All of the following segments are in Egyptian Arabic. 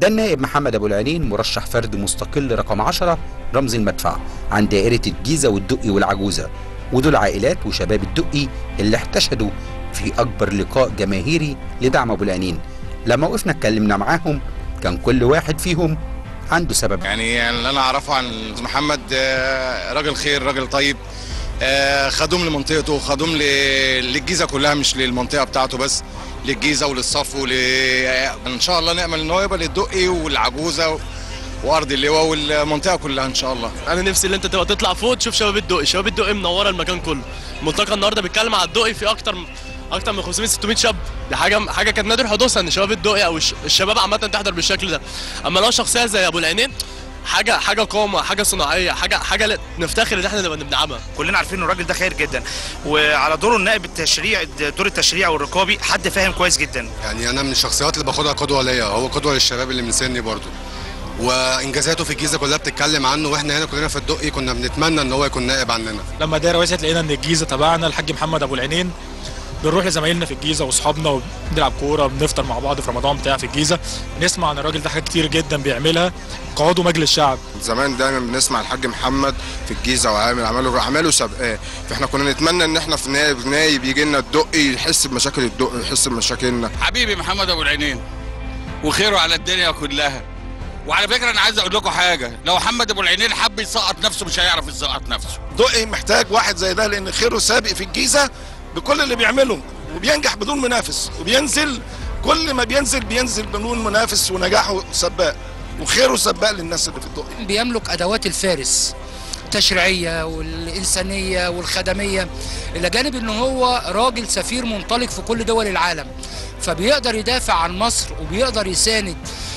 ده النائب محمد ابو العينين مرشح فرد مستقل رقم 10 رمز المدفع عن دائره الجيزه والدقي والعجوزه ودول عائلات وشباب الدقي اللي احتشدوا في اكبر لقاء جماهيري لدعم ابو العينين لما وقفنا اتكلمنا معاهم كان كل واحد فيهم عنده سبب يعني اللي انا اعرفه عن محمد آه، راجل خير راجل طيب آه، خدوم لمنطقته خدوم ل- للجيزه كلها مش للمنطقه بتاعته بس للجيزه وللصف ول ان شاء الله نامل ان هو يبقى للدقي والعجوزه وارض اللواء والمنطقه كلها ان شاء الله انا نفسي ان انت تبقى تطلع فوق تشوف شباب الدقي شباب الدقي منوره المكان كله الملتقى النهارده بيتكلم على الدقي في اكتر اكتر من 500 600 شاب دي حاجه حاجه كانت نادر حدوثها ان شباب الدقي او الش- الشباب عامه تحضر بالشكل ده اما لو شخصيه زي ابو العينين حاجه حاجه قامه حاجه صناعيه حاجه حاجه لا- نفتخر ان احنا نبقى بندعمها كلنا عارفين ان الراجل ده خير جدا وعلى دوره النائب التشريع دور التشريع والرقابي حد فاهم كويس جدا يعني انا من الشخصيات اللي باخدها قدوه ليا هو قدوه للشباب اللي من سني برضه وانجازاته في الجيزه كلها بتتكلم عنه واحنا هنا كلنا في الدقي كنا بنتمنى ان هو يكون نائب عننا لما الدايره وسعت لقينا ان الجيزه تبعنا الحاج محمد ابو العينين بنروح لزمايلنا في الجيزه واصحابنا وبنلعب كوره بنفطر مع بعض في رمضان بتاع في الجيزه بنسمع عن الراجل ده حاجات كتير جدا بيعملها كعضو مجلس شعب زمان دايما بنسمع الحاج محمد في الجيزه وعامل عمله عمله سابقاه فاحنا كنا نتمنى ان احنا في نائب نائب يجي لنا الدقي يحس بمشاكل الدقي يحس بمشاكلنا حبيبي محمد ابو العينين وخيره على الدنيا كلها وعلى فكره انا عايز اقول لكم حاجه لو محمد ابو العينين حب يسقط نفسه مش هيعرف يسقط نفسه دقي محتاج واحد زي ده لان خيره سابق في الجيزه بكل اللي بيعمله وبينجح بدون منافس وبينزل كل ما بينزل بينزل بدون منافس ونجاحه سباق وخيره سباق للناس اللي في الدقي بيملك ادوات الفارس التشريعيه والانسانيه والخدميه الى جانب ان هو راجل سفير منطلق في كل دول العالم فبيقدر يدافع عن مصر وبيقدر يساند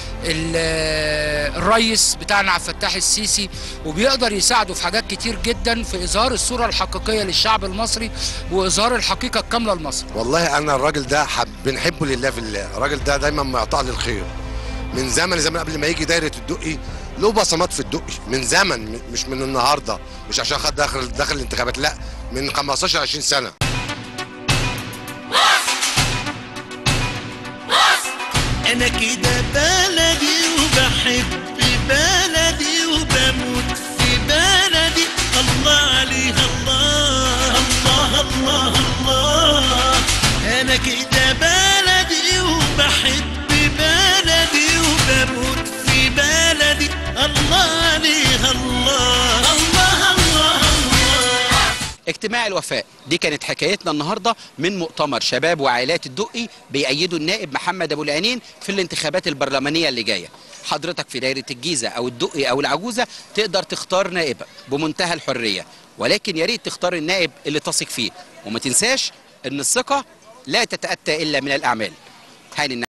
ال- الرئيس بتاعنا عبد الفتاح السيسي وبيقدر يساعده في حاجات كتير جدا في اظهار الصوره الحقيقيه للشعب المصري واظهار الحقيقه الكامله لمصر والله انا الراجل ده حب بنحبه لله في الله الراجل ده دايما معطاء للخير من زمن زمن قبل ما يجي دايره الدقي له بصمات في الدقي من زمن م- مش من النهارده مش عشان خد داخل داخل الانتخابات لا من 15 20 سنه انا كده بلدي وبحب بلدي وبموت في بلدي الله عليها الله الله الله الله انا كده بلدي وبحب بلدي وبموت في بلدي الله عليها الله الله الله الله اجتماع الوفاء دي كانت حكايتنا النهارده من مؤتمر شباب وعائلات الدقي بيأيدوا النائب محمد ابو العينين في الانتخابات البرلمانيه اللي جايه حضرتك في دايره الجيزه او الدقي او العجوزه تقدر تختار نائبك بمنتهى الحريه ولكن يا ريت تختار النائب اللي تثق فيه وما تنساش ان الثقه لا تتاتى الا من الاعمال هاني